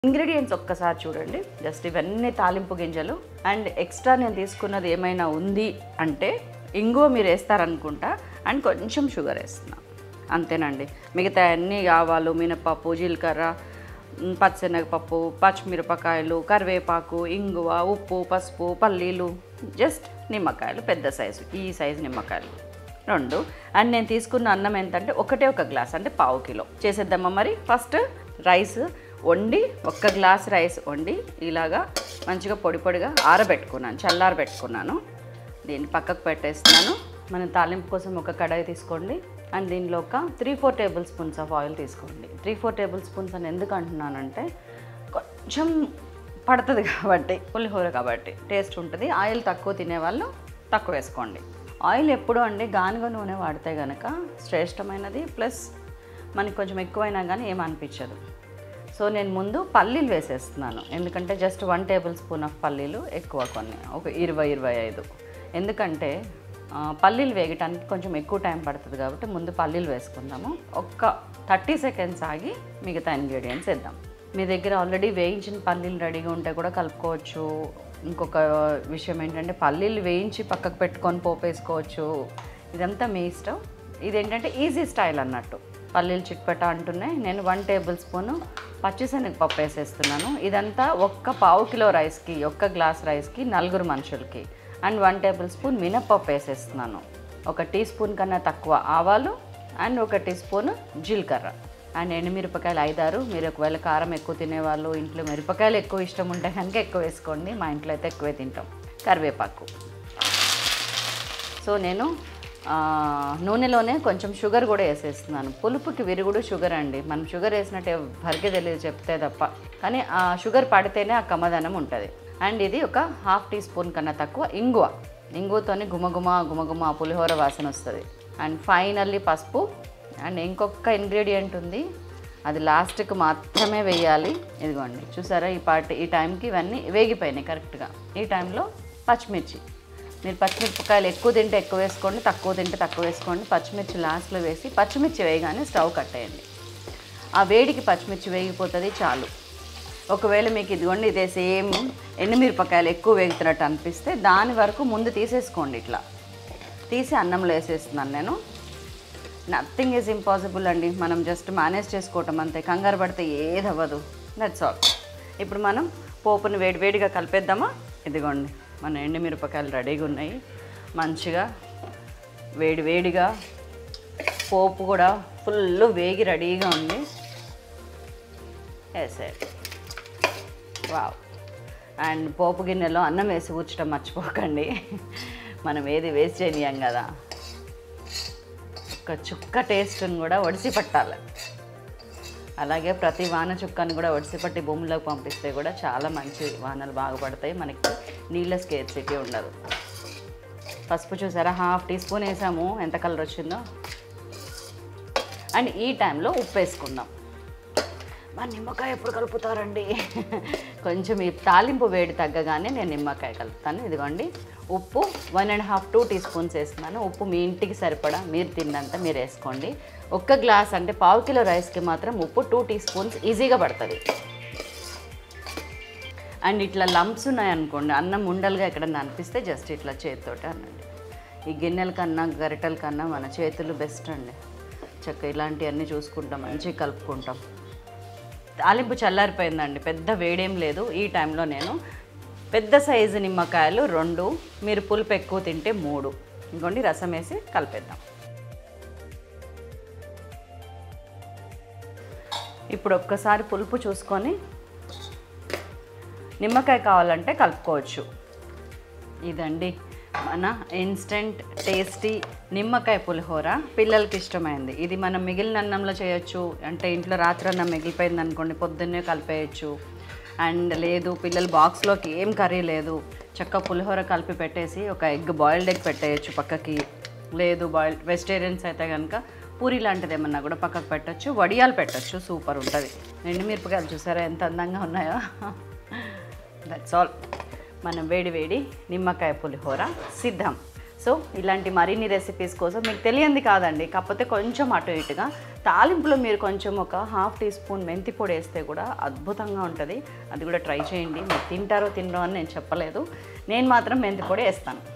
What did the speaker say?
ingredients ఒక్కసారి చూడండి just ఇవన్నీ తాలింపు గింజలు అండ్ ఎక్స్ట్రా నేను తీసుకున్నది ఏమైనా ఉంది అంటే ఇంగువ మీరు వేస్తారనుకుంటా అండ్ కొంచెం షుగర్ వేస్తున్నా అంతేనండి మిగతా అన్ని ఆవాలు మినపప్పు జీలకర్ర మ్, పచ్చెనగపప్పు పచ్చిమిరపకాయలు కరివేపాకు ఇంగువ ఉప్పు పసుపు పల్లీలు జస్ట్ నిమ్మకాయలు పెద్ద సైజు ఈ సైజు నిమ్మకాయలు రెండు అండ్ నేను తీసుకున్న అన్నం ఎంతంటే ఒకటే ఒక గ్లాస్ అంటే పావు కిలో చేసేద్దామా మరి ఫస్ట్ రైస్ వండి ఒక్క గ్లాస్ రైస్ వండి ఇలాగా మంచిగా పొడి పొడిగా ఆరబెట్టుకున్నాను చల్లారబెట్టుకున్నాను దీన్ని పక్కకు పెట్టేస్తున్నాను మనం తాలింపు కోసం ఒక కడాయి తీసుకోండి అండ్ దీనిలో ఒక three four tablespoons of oil తీసుకోండి త్రీ ఫోర్ టేబుల్ స్పూన్స్ అని ఎందుకు అంటున్నానంటే కొంచెం పడుతుంది కాబట్టి పులిహోర కాబట్టి టేస్ట్ ఉంటుంది ఆయిల్ తక్కువ తినేవాళ్ళు తక్కువ వేసుకోండి ఆయిల్ ఎప్పుడు అండి గానుగ నూనె వాడితే కనుక శ్రేష్టమైనది ప్లస్ మనకి కొంచెం ఎక్కువైనా కానీ ఏం అనిపించదు సో నేను ముందు పల్లీలు వేసేస్తున్నాను ఎందుకంటే just one tablespoon of పల్లీలు ఎక్కువ కొన్ని ఒక ఇరవై ఇరవై ఐదు ఎందుకంటే ఆ, పల్లీలు వేగటానికి కొంచెం ఎక్కువ టైం పడుతుంది కాబట్టి ముందు పల్లీలు వేసుకుందాము ఒక్క థర్టీ సెకండ్స్ ఆగి మిగతా ఇంగ్రీడియంట్స్ వేద్దాం మీ దగ్గర ఆల్రెడీ వేయించిన పల్లీలు రెడీగా ఉంటే కూడా కలుపుకోవచ్చు ఇంకొక విషయం ఏంటంటే పల్లీలు వేయించి పక్కకు పెట్టుకొని పోపు వేసుకోవచ్చు ఇదంతా మీ ఇష్టం ఇదేంటంటే ఈజీ స్టైల్ అన్నట్టు పల్లీలు చిట్పట అంటున్నాయి నేను వన్ టేబుల్ స్పూను పచ్చిశనగపప్పు వేసేస్తున్నాను ఇదంతా ఒక్క పావు కిలో రైస్కి ఒక్క గ్లాస్ రైస్కి నలుగురు మనుషులకి అండ్ వన్ టేబుల్ స్పూన్ మినప్పప్పు వేసేస్తున్నాను ఒక టీ స్పూన్ కన్నా తక్కువ ఆవాలు అండ్ ఒక టీ స్పూన్ జీలకర్ర అండ్ ఎండుమిరపకాయలు ఐదారు మీరు ఒకవేళ కారం ఎక్కువ తినేవాళ్ళు ఇంట్లో మిరపకాయలు ఎక్కువ ఇష్టం ఉంటే కనుక ఎక్కువ వేసుకోండి మా ఇంట్లో అయితే ఎక్కువే తింటాం కరివేపాకు సో నేను ఆ, నూనెలోనే కొంచెం షుగర్ కూడా వేసేస్తున్నాను పులుపుకి విరుగుడు షుగర్ అండి మనం షుగర్ వేసినట్టు ఎవరికి తెలియదు చెప్తే తప్ప కానీ ఆ షుగర్ పడితేనే ఆ కమ్మదనం ఉంటుంది అండ్ ఇది ఒక హాఫ్ టీ స్పూన్ కన్నా తక్కువ ఇంగువ ఇంగువతోనే గుమగుమ గుమగుమ పులిహోర వాసన వస్తుంది అండ్ ఫైనల్లీ పసుపు అండ్ ఇంకొక ఇంగ్రీడియంట్ ఉంది అది లాస్ట్కి మాత్రమే వేయాలి ఇదిగోండి చూసారా ఈ పార్ట్ ఈ టైంకి ఇవన్నీ వేగిపోయినాయి కరెక్ట్గా ఈ టైంలో పచ్చిమిర్చి మీరు పచ్చిమిరపకాయలు ఎక్కువ తింటే ఎక్కువ వేసుకోండి తక్కువ తింటే తక్కువ వేసుకోండి పచ్చిమిర్చి లాస్ట్లో వేసి పచ్చిమిర్చి వేయగానే స్టవ్ కట్టేయండి ఆ వేడికి పచ్చిమిర్చి వేగిపోతుంది చాలు ఒకవేళ మీకు ఇదిగోండి ఇదే సేమ్ ఎండుమిరపకాయలు ఎక్కువ వేగుతున్నట్టు అనిపిస్తే దాని వరకు ముందు తీసేసుకోండి ఇట్లా తీసి అన్నంలో వేసేస్తున్నాను నేను నథింగ్ ఈజ్ ఇంపాసిబుల్ అండి మనం జస్ట్ మేనేజ్ చేసుకోవటం అంతే కంగారు పడితే ఏది అవ్వదు దట్స్ ఆల్ ఇప్పుడు మనం పోపుని వేడివేడిగా కలిపేద్దామా ఇదిగోండి మన ఎండుమిరపకాయలు రెడీగా ఉన్నాయి మంచిగా వేడి వేడిగా పోపు కూడా ఫుల్ వేగి రెడీగా ఉంది వేసేది వావ్ అండ్ పోపు గిన్నెలో అన్నం వేసి కూర్చడం మర్చిపోకండి మనం ఏది వేస్ట్ చేయనియం కదా ఒక చుక్క టేస్ట్ని కూడా ఒడిసి పట్టాలి అలాగే ప్రతి వాన చుక్కని కూడా ఒడిసి పట్టి భూమిలోకి పంపిస్తే కూడా చాలా మంచి వానలు బాగుపడతాయి మనకి నీళ్ళ స్కేర్సిటీ ఉండదు పసుపు చూసారా హాఫ్ టీ స్పూన్ వేసాము ఎంత కలర్ వచ్చిందో అండ్ ఈ టైంలో ఉప్పు వేసుకుందాం మా నిమ్మకాయ ఎప్పుడు కలుపుతారండి కొంచెం ఈ తాలింపు వేడి తగ్గగానే నేను నిమ్మకాయ కలుపుతాను ఇదిగోండి ఉప్పు one and half two teaspoons వేస్తున్నాను ఉప్పు మీ ఇంటికి సరిపడా మీరు తిన్నంత మీరు వేసుకోండి ఒక్క గ్లాస్ అంటే పావు కిలో రైస్కి మాత్రం ఉప్పు టూ టీ స్పూన్స్ ఈజీగా పడుతుంది అండ్ ఇట్లా లంప్స్ ఉన్నాయనుకోండి అన్నం ఉండలుగా ఎక్కడన్నా అనిపిస్తే జస్ట్ ఇట్లా చేతితోటి అనండి ఈ గిన్నెల కన్నా గరిటెల కన్నా మన చేతులు బెస్ట్ అండి చక్క ఇలాంటివన్నీ చూసుకుంటాం మంచిగా కలుపుకుంటాం తాలింపు చల్లారిపోయిందండి పెద్ద వేడేం లేదు ఈ టైంలో నేను పెద్ద సైజు నిమ్మకాయలు రెండు మీరు పులుపు ఎక్కువ తింటే మూడు ఇంకోండి రసం వేసి కలిపేద్దాం ఇప్పుడు ఒక్కసారి పులుపు చూసుకొని నిమ్మకాయ కావాలంటే కలుపుకోవచ్చు ఇదండి మన ఇన్స్టెంట్ టేస్టీ నిమ్మకాయ పులిహోర పిల్లలకి ఇష్టమైంది ఇది మనం మిగిలిన అన్నంలో చేయొచ్చు అంటే ఇంట్లో రాత్రి అన్నం మిగిలిపోయింది అనుకోండి పొద్దున్నే కలిపేయచ్చు అండ్ లేదు పిల్లలు బాక్స్లోకి ఏం కర్రీ లేదు చక్క పులిహోర కలిపి పెట్టేసి ఒక ఎగ్ బాయిల్డ్ ఎగ్ పెట్టేయచ్చు పక్కకి లేదు బాయిల్ వెజిటేరియన్స్ అయితే కనుక పూరి లాంటిది ఏమన్నా కూడా పక్కకు పెట్టచ్చు వడియాలు పెట్టచ్చు సూపర్ ఉంటుంది ఎండు మిరపకాయలు చూసారా ఎంత అందంగా ఉన్నాయో దట్స్ ఆల్ మనం వేడి వేడి నిమ్మకాయ పులిహోర సిద్ధం సో ఇలాంటి మరిన్ని రెసిపీస్ కోసం మీకు తెలియంది కాదండి కాకపోతే కొంచెం అటు ఇటుగా తాలింపులో మీరు కొంచెం ఒక హాఫ్ టీ స్పూన్ మెంతి పొడి వేస్తే కూడా అద్భుతంగా ఉంటుంది అది కూడా ట్రై చేయండి మీరు తింటారో తినరో అని నేను చెప్పలేదు నేను మాత్రం మెంతి పొడి వేస్తాను